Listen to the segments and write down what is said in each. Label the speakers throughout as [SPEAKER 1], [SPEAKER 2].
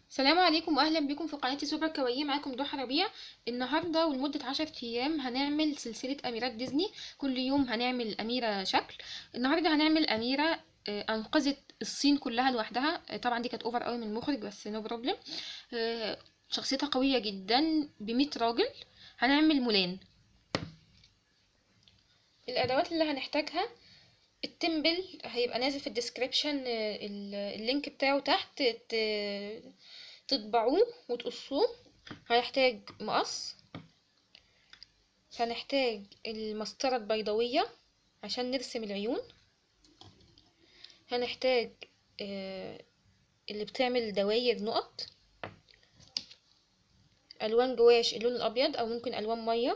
[SPEAKER 1] السلام عليكم واهلا بكم في قناه سوبر كويه معاكم ضحى ربيع النهارده ولمده عشرة ايام هنعمل سلسله اميرات ديزني كل يوم هنعمل اميره شكل النهارده هنعمل اميره آه، انقذت الصين كلها لوحدها آه، طبعا دي كانت اوفر قوي من المخرج بس نو بروبلم شخصيتها قويه جدا ب راجل هنعمل مولان الادوات اللي هنحتاجها التمبل هيبقى نازل في الديسكريبشن اللينك بتاعه تحت ت- تطبعوه وتقصوه هنحتاج مقص هنحتاج المسطرة البيضاوية عشان نرسم العيون هنحتاج آه، اللي بتعمل دواير نقط ألوان جواش اللون الأبيض أو ممكن ألوان مية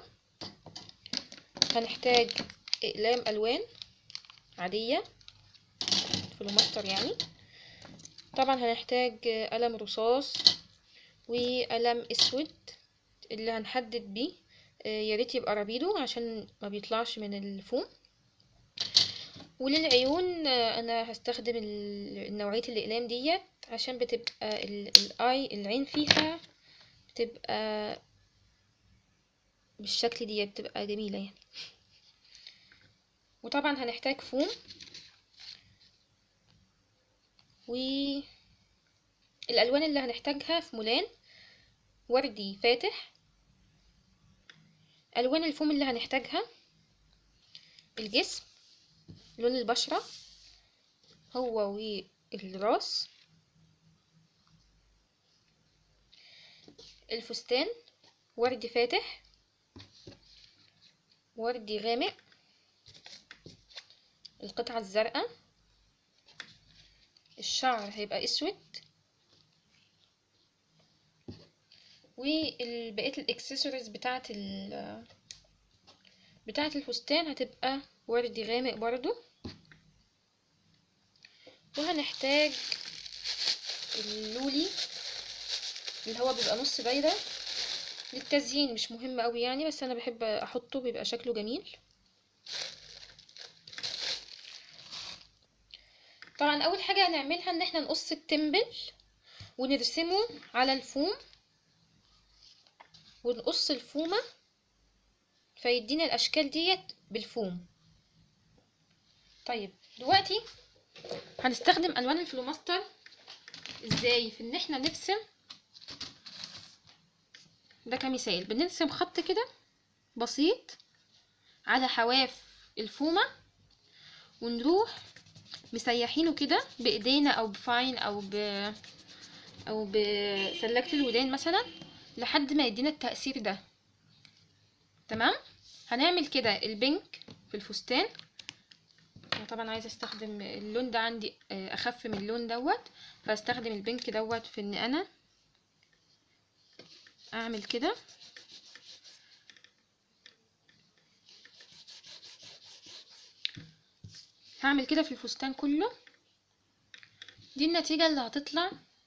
[SPEAKER 1] هنحتاج أقلام ألوان عادية فلوماستر يعني طبعا هنحتاج قلم رصاص وقلم اسود اللي هنحدد بيه يا ريت يبقى رابيدو عشان ما بيطلعش من الفوم وللعيون انا هستخدم ال- نوعيه الاقلام ديت عشان بتبقى ال- الاي العين فيها بتبقى بالشكل ديت بتبقى جميله يعني وطبعا هنحتاج فوم والالوان اللي هنحتاجها في مولان وردي فاتح الوان الفوم اللي هنحتاجها الجسم لون البشرة هو والراس الفستان وردي فاتح وردي غامق القطعة الزرقاء الشعر هيبقى اسود وبقية الاكسسوارز بتاعة ال بتاعة الفستان هتبقى وردي غامق برضو وهنحتاج اللولي اللي هو بيبقى نص دايرة للتزيين مش مهم قوي يعني بس انا بحب احطه بيبقى شكله جميل طبعا اول حاجة هنعملها ان احنا نقص التمبل ونرسمه على الفوم ونقص الفومة فيدينا الاشكال ديت بالفوم طيب دلوقتي هنستخدم الوان الفلوماستر ازاي في ان احنا نرسم ده كمثال بنرسم خط كده بسيط على حواف الفومة ونروح مسيحينه كده بايدينا او بفاين او ب او بسلكة الودان مثلا لحد ما يدينا التأثير ده تمام هنعمل كده البنك في الفستان انا طبعا عايزه استخدم اللون ده عندي اخف من اللون دوت فاستخدم البنك دوت في ان انا اعمل كده هعمل كده في الفستان كله دي النتيجة اللي هتطلع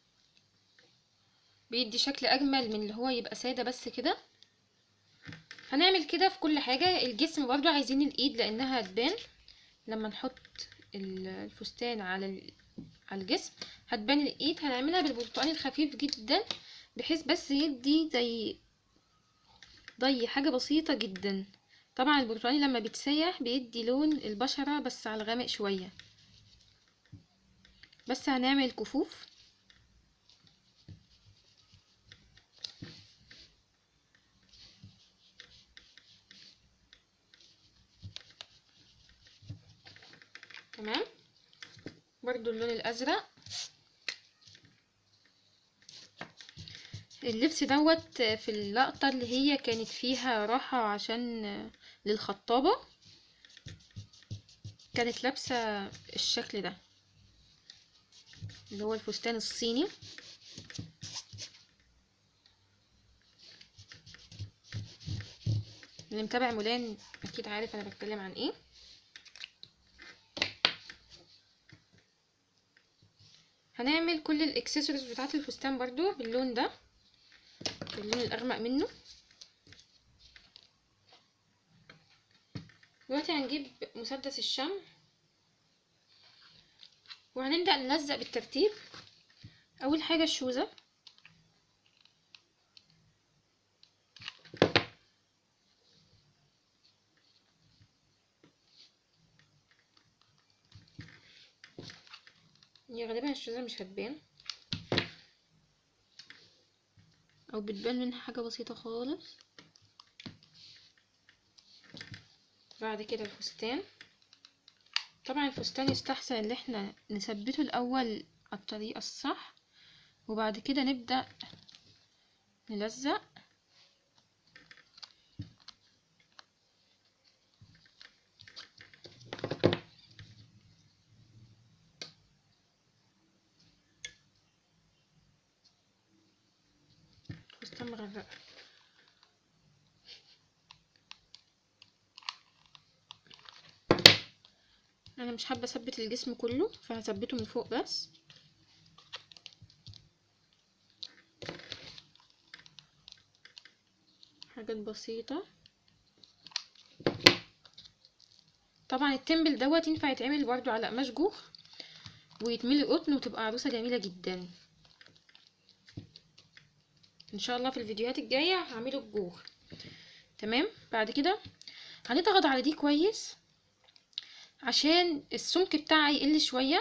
[SPEAKER 1] بيدي شكل اجمل من اللي هو يبقى سادة بس كده هنعمل كده في كل حاجة الجسم برضو عايزين الايد لانها هتبان لما نحط الفستان على على الجسم هتبان الايد هنعملها بالبرتقال الخفيف جدا بحيث بس يدي زي ضي حاجة بسيطة جدا طبعا البرتقالي لما بيتسيح بيدي لون البشرة بس على الغامق شوية بس هنعمل كفوف تمام برضو اللون الازرق اللبس دوت في اللقطة اللي هي كانت فيها راحة عشان للخطابة كانت لابسة الشكل ده اللي هو الفستان الصيني اللي متابع مولان اكيد عارف انا بتكلم عن ايه هنعمل كل الاكسسوارز بتاعت الفستان برضو باللون ده اللون الاغمق منه دلوقتي هنجيب مسدس الشمع وهنبدأ نلزق بالترتيب اول حاجة الشوزة الشوزة مش هتبان او بتبان منها حاجة بسيطة خالص بعد كده الفستان طبعا الفستان يستحسن ان احنا نثبته الاول على الطريقة الصح وبعد كده نبدأ نلزق فستان مغرقة انا مش حابة اثبت الجسم كله فهثبته من فوق بس حاجات بسيطة طبعا التمبل دوت ينفع يتعمل برضو على قماش جوخ ويتملي قطن وتبقى عروسة جميلة جدا ان شاء الله في الفيديوهات الجاية هعمله بجوخ تمام بعد كده هنضغط على دي كويس عشان السمك بتاعي يقل شوية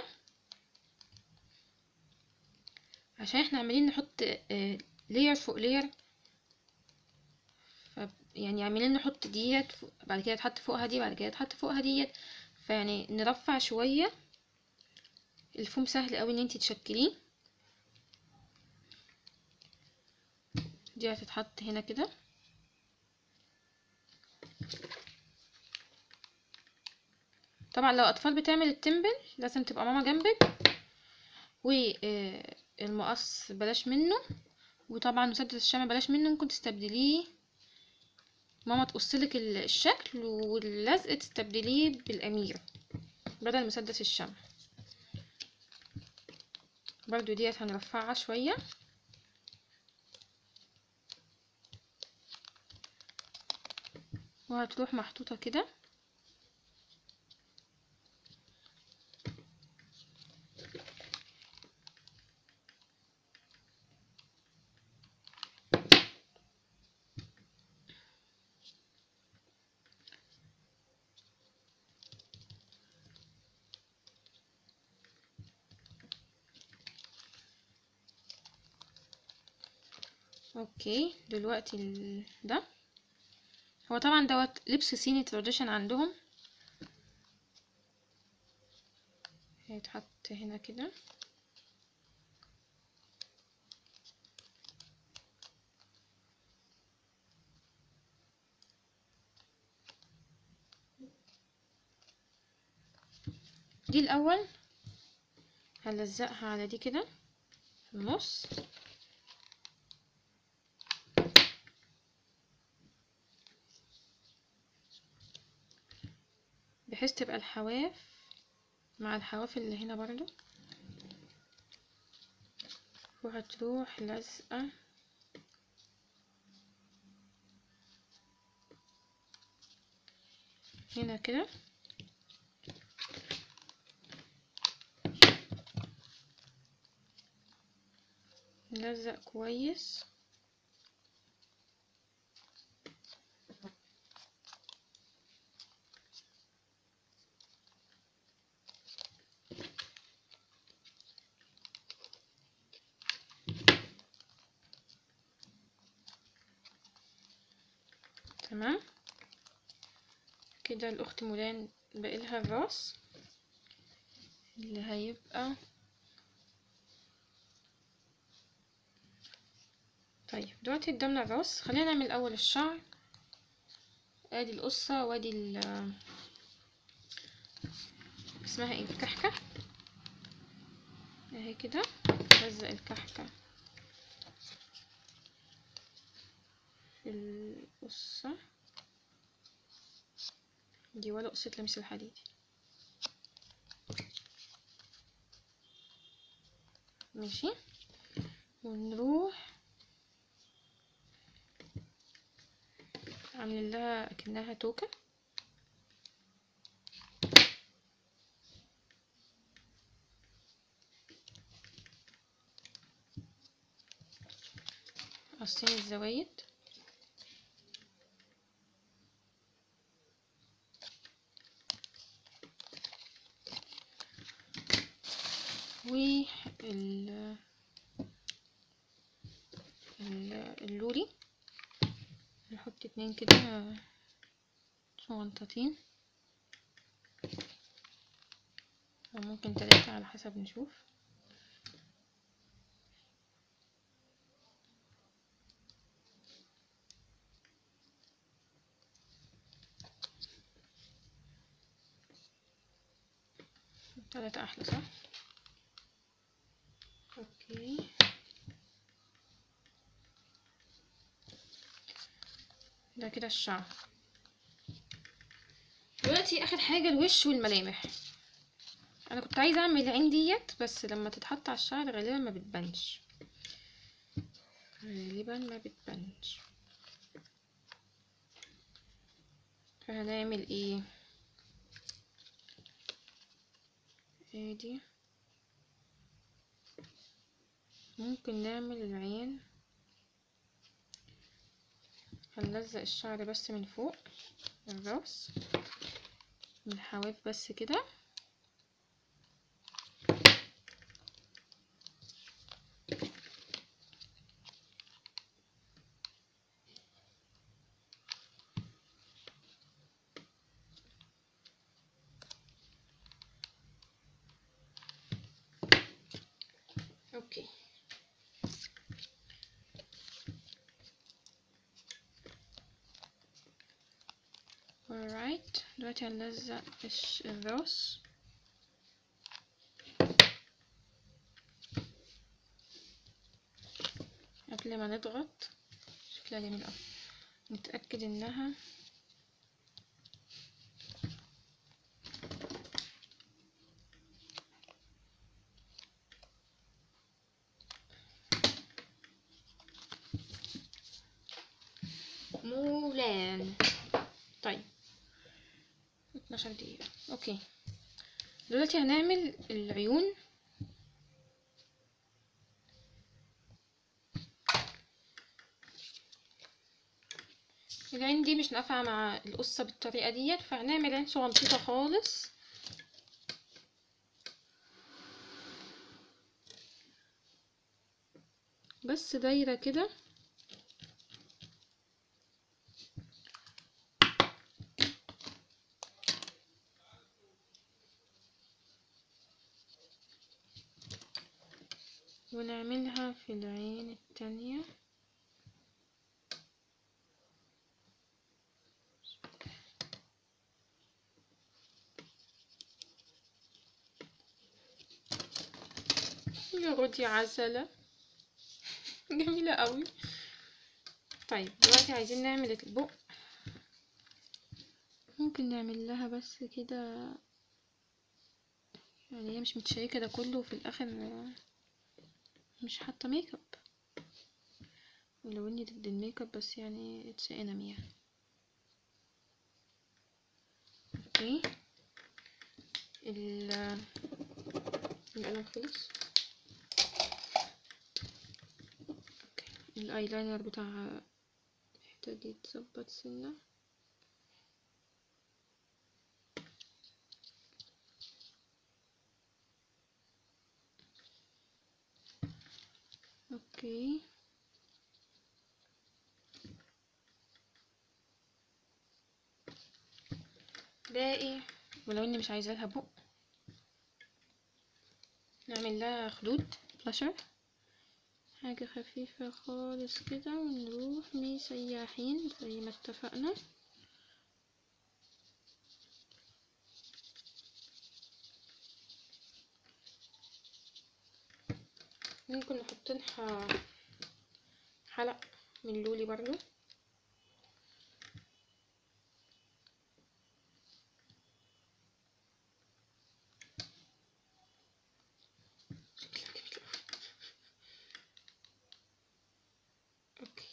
[SPEAKER 1] عشان احنا عمالين نحط لير فوق لير يعني عمالين نحط ديت بعد كده تحط فوقها دي بعد كده تحط فوقها ديت فيعني نرفع شوية الفوم سهل قوي ان انتي تشكليه دي هتتحط هنا كده طبعا لو اطفال بتعمل التمبل لازم تبقى ماما جنبك والمقص بلاش منه وطبعا مسدس الشمع بلاش منه ممكن تستبدليه ماما تقصلك الشكل واللزق تستبدليه بالامير بدل مسدس الشمع برضو ديت هنرفعها شويه وهتروح محطوطه كده اوكي دلوقتي ال... ده هو طبعا دوت لبس صيني تراديشن عندهم هيتحط هنا كده دي الاول هلزقها على دي كده في النص بحيث تبقى الحواف مع الحواف اللي هنا برضو وهتروح لازقة هنا كده نلزق كويس تمام كده الاخت مولان بقيلها الراس اللي هيبقى طيب دلوقتي قدامنا الراس خلينا نعمل اول الشعر ادي القصة وادي ال اسمها ايه الكحكة اهي كده لزق الكحكة في القصة دي ولا قصة لمس الحديد ماشي ونروح عاملين لها اكنها توكة قصين الزوايد اتنين كده صغنطتين او ممكن تلاتة على حسب نشوف تلاتة احلى صح اوكي ده كده الشعر دلوقتي اخر حاجة الوش والملامح انا كنت عايزة اعمل العين ديت بس لما تتحط على الشعر غالبا ما بتبانش غالبا ما بتبانش فهنعمل ايه ادي ممكن نعمل العين هنلزق الشعر بس من فوق الراس من الحواف بس كده اوكي alright دلوقتي هنلزق الش- الراس قبل ما نضغط شكلها جميل اوي نتأكد انها مولان طيب 12 دقيقة اوكي دلوقتي هنعمل العيون العين دي مش نافعة مع القصة بالطريقة ديت فهنعمل عين صغنطوطة خالص بس دايرة كده ونعملها في العين التانية يا رودي عسلة جميلة قوي طيب دلوقتي عايزين نعمل البق ممكن نعمل لها بس كده يعني هي مش متشيكة ده كله وفي الاخر مش حاطة ميك اب ولو اني ضد الميك اب بس يعني اتس انمي يعني اوكي ال القلم خلص اوكي الايلاينر بتاعها محتاج يتظبط سنة اوكي باقي ولو اني مش عايزة لها بق نعمل لها خدود بلاشر حاجة خفيفة خالص كده ونروح مسيحين زي ما اتفقنا ممكن نحط لها حلق من لولي برضو شكلها جميل أوي. اوكي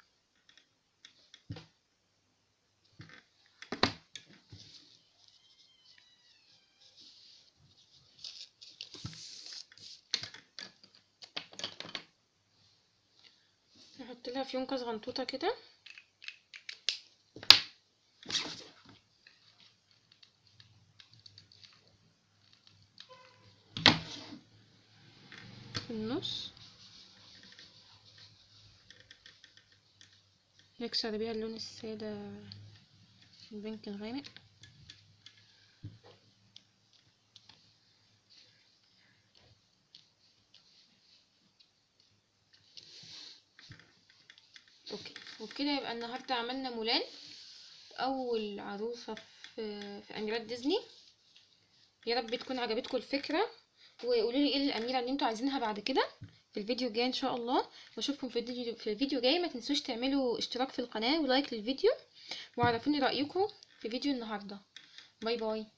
[SPEAKER 1] نحط لها فيونكة صغنطوطة كده في النص نكسر بيها اللون السادة البنك الغامق اوكي وبكده يبقى النهارده عملنا مولان اول عروسه في في اميرات ديزني يا رب تكون عجبتكم الفكره وقولوا لي ايه الاميره اللي انتوا عايزينها بعد كده في الفيديو الجاي ان شاء الله واشوفكم في الفيديو في الفيديو الجاي ما تنسوش تعملوا اشتراك في القناه ولايك للفيديو وعرفوني رايكم في فيديو النهارده باي باي